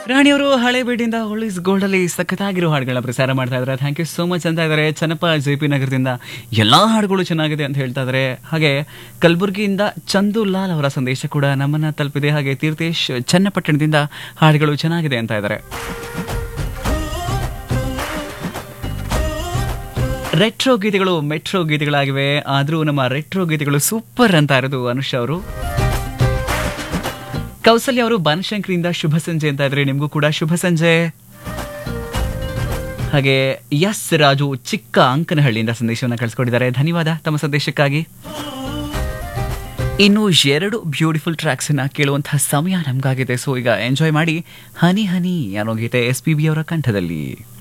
ರಾಣಿಯವರು ಹಳೆ ಬೀಡಿಂದ police gold ಅಲ್ಲಿ ಸಖತ್ತಾಗಿರೋ ಹಾಡುಗಳನ್ನ ಪ್ರಸಾರ ಮಾಡ್ತಾ ಇದ್ದಾರೆ ಥ್ಯಾಂಕ್ ಯು ಸೋ ಮಚ್ ಅಂತ ಇದ್ದಾರೆ ಚನ್ನಪ್ಪ ಜೆ ಪಿ ನಗರದಿಂದ ಎಲ್ಲಾ ಹಾಡುಗಳು ಚೆನ್ನಾಗಿದೆ ಅಂತ ಹೇಳ್ತಾ ಇದ್ದಾರೆ ಹಾಗೆ ಕಲಬುರಗಿಯಿಂದ ಚಂದು ಲಾಲ್ ಅವರ ಸಂದೇಶ ಕೂಡ ನಮ್ಮನ್ನ ತಲುಪಿದೆ ಹಾಗೆ ತೀರ್ಥೇಶ್ ಚನ್ನಪಟ್ಟಣದಿಂದ ಹಾಡುಗಳು ಚೆನ್ನಾಗಿದೆ ಅಂತ ಇದ್ದಾರೆ ರೆಟ್ರೋ ಗೀತೆಗಳು ಮೆಟ್ರೋ ಗೀತೆಗಳಾಗಿವೆ ಆದ್ರೂ ನಮ್ಮ ರೆಟ್ರೋ ಗೀತೆಗಳು ಸೂಪರ್ ಅಂತ ಇರೋದು ಅನುಷ್ ಅವರು ಕೌಸಲ್ಯ ಅವರು ಬನಶಂಕರಿಯಿಂದ ಶುಭ ಸಂಜೆ ಅಂತ ಇದ್ರೆ ನಿಮಗೂ ಕೂಡ ಶುಭ ಸಂಜೆ ಹಾಗೆ ಎಸ್ ರಾಜು ಚಿಕ್ಕ ಅಂಕನಹಳ್ಳಿಯಿಂದ ಸಂದೇಶವನ್ನು ಕಳಿಸ್ಕೊಟ್ಟಿದ್ದಾರೆ ಧನ್ಯವಾದ ತಮ್ಮ ಸಂದೇಶಕ್ಕಾಗಿ ಇನ್ನು ಎರಡು ಬ್ಯೂಟಿಫುಲ್ ಟ್ರ್ಯಾಕ್ಸ್ ಅನ್ನ ಕೇಳುವಂತಹ ಸಮಯ ನಮ್ಗಾಗಿದೆ ಸೊ ಈಗ ಎಂಜಾಯ್ ಮಾಡಿ ಹನಿ ಹನಿ ಅನ್ನೋ ಗೀತೆ ಎಸ್ ಪಿ ಬಿ ಅವರ ಕಂಠದಲ್ಲಿ